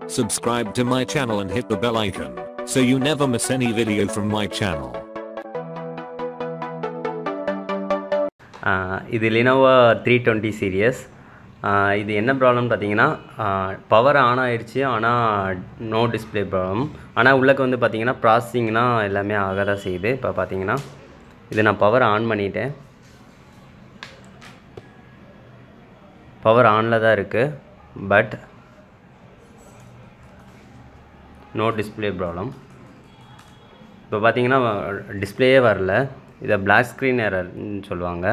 Subscribe to my channel and hit the bell icon, so you never miss any video from my channel. ஆஹ் இது Lenovo three twenty serious இது என்ன problem பார்த்தீங்கன்னா power on ஆயிடுச்சு ஆனால் no display problem ஆனால் உள்ளக்க வந்து பார்த்தீங்கன்னா ப்ராசஸிங்னா எல்லாமே ஆக தான் செய்யுது இப்போ பார்த்தீங்கன்னா இது நான் பவர் ஆன் பண்ணிட்டேன் பவர் ஆனில் தான் இருக்குது பட் நோ டிஸ்ப்ளே ப்ராப்ளம் இப்போ பார்த்தீங்கன்னா டிஸ்ப்ளேயே வரல இதை பிளாக் ஸ்க்ரீன் எரர்னு சொல்லுவாங்க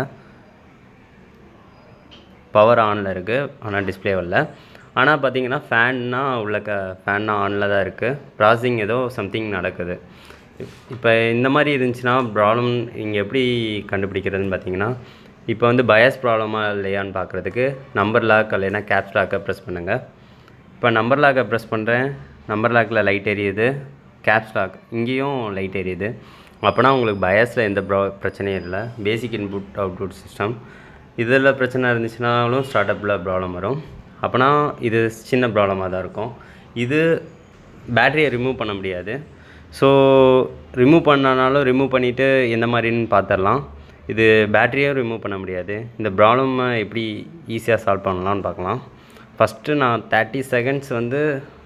பவர் ஆனில் இருக்குது ஆனால் டிஸ்ப்ளே வரல ஆனால் பார்த்தீங்கன்னா ஃபேன்னா உள்ளக்க ஃபேன்னா ஆனில் தான் இருக்குது ப்ராசஸிங் ஏதோ சம்திங் நடக்குது இப்போ இந்த மாதிரி இருந்துச்சுன்னா ப்ராப்ளம் இங்கே எப்படி கண்டுபிடிக்கிறதுன்னு பார்த்தீங்கன்னா இப்போ வந்து பயஸ் ப்ராப்ளமா இல்லையான்னு பார்க்குறதுக்கு நம்பர் லாக் இல்லைன்னா கேப்ஸ் லாக்கை ப்ரெஸ் பண்ணுங்கள் இப்போ நம்பர் லாக்கை ப்ரெஸ் பண்ணுறேன் நம்பர் லாக்கில் லைட் எரியுது கேப்ஸ் லாக் இங்கேயும் லைட் எரியுது அப்போனா உங்களுக்கு பயஸில் எந்த ப்ரா பிரச்சனையும் இல்லை பேசிக் இன்புட் அவுட்புட் சிஸ்டம் இதில் பிரச்சனை இருந்துச்சுனாலும் ஸ்டார்ட் அப்பில் ப்ராப்ளம் வரும் அப்போனா இது சின்ன ப்ராப்ளமாக தான் இருக்கும் இது பேட்டரியை ரிமூவ் பண்ண முடியாது ஸோ ரிமூவ் பண்ணனாலும் ரிமூவ் பண்ணிவிட்டு எந்த மாதிரின்னு பார்த்துடலாம் இது பேட்டரியும் ரிமூவ் பண்ண முடியாது இந்த ப்ராப்ளமை எப்படி ஈஸியாக சால்வ் பண்ணலாம்னு பார்க்கலாம் ஃபஸ்ட்டு நான் தேர்ட்டி செகண்ட்ஸ் வந்து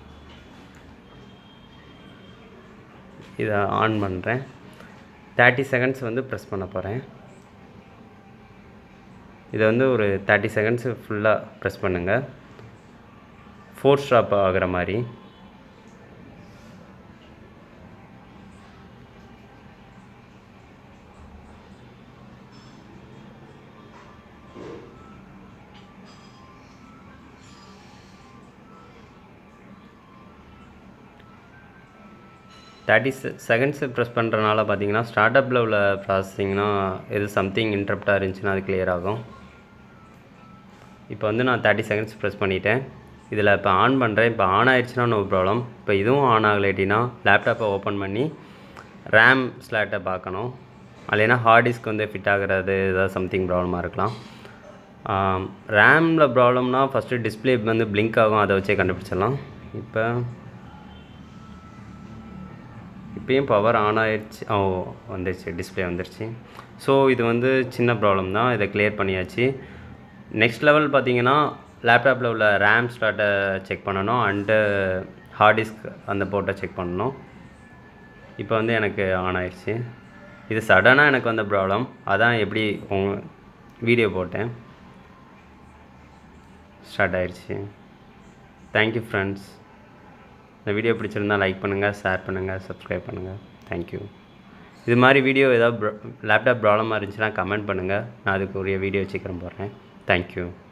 இதை ஆன் பண்ணுறேன் தேர்ட்டி செகண்ட்ஸ் வந்து ப்ரெஸ் பண்ண போகிறேன் இதை வந்து ஒரு தேர்ட்டி செகண்ட்ஸு ஃபுல்லாக ப்ரெஸ் பண்ணுங்கள் ஃபோர் ஸ்டாப் ஆகிற மாதிரி தேர்ட்டி செகண்ட்ஸு ப்ரெஸ் பண்ணுறனால பார்த்தீங்கன்னா ஸ்டார்ட் அப்பில் உள்ள ப்ராசஸிங்னா எது சம்திங் இன்ட்ரப்டாக இருந்துச்சுன்னா அது கிளியர் ஆகும் இப்போ வந்து நான் தேர்ட்டி செகண்ட்ஸ் ப்ரெஸ் பண்ணிட்டேன் இதில் இப்போ ஆன் பண்ணுறேன் இப்போ ஆன் ஆயிடுச்சுன்னா நோ ப்ராப்ளம் இப்போ இதுவும் ஆன் ஆகலைட்டினா லேப்டாப்பை ஓப்பன் பண்ணி ரேம் ஸ்லாட்டை பார்க்கணும் இல்லைன்னா ஹார்ட் டிஸ்க் வந்து ஃபிட் ஆகிறது ஏதாவது சம்திங் ப்ராப்ளமாக இருக்கலாம் ரேமில் ப்ராப்ளம்னா ஃபஸ்ட்டு டிஸ்பிளே வந்து பிளிங்க் ஆகும் அதை வச்சே கண்டுபிடிச்சிடலாம் இப்போ இப்பயும் பவர் ஆன் ஆயிடுச்சு ஓ வந்துருச்சு டிஸ்பிளே வந்துருச்சு ஸோ இது வந்து சின்ன ப்ராப்ளம் தான் இதை கிளியர் பண்ணியாச்சு நெக்ஸ்ட் லெவல் பார்த்தீங்கன்னா லேப்டாப்பில் உள்ள ரேம் ஸ்லாட்டை செக் பண்ணணும் அண்டு ஹார்ட் டிஸ்க் அந்த போர்ட்டை செக் பண்ணணும் இப்போ வந்து எனக்கு ஆன் ஆயிடுச்சு இது சடனாக எனக்கு வந்த ப்ராப்ளம் அதான் எப்படி உங்க வீடியோ போட்டேன் ஸ்டார்ட் ஆயிடுச்சு தேங்க்யூ ஃப்ரெண்ட்ஸ் இந்த வீடியோ பிடிச்சிருந்தா லைக் பண்ணுங்கள் ஷேர் பண்ணுங்கள் சப்ஸ்கிரைப் பண்ணுங்கள் தேங்க்யூ இது மாதிரி வீடியோ ஏதாவது லேப்டாப் ப்ராப்ளமாக இருந்துச்சுன்னா கமெண்ட் பண்ணுங்கள் நான் அதுக்கு உரிய வீடியோ சீக்கிரம் போடுறேன் தேங்க்யூ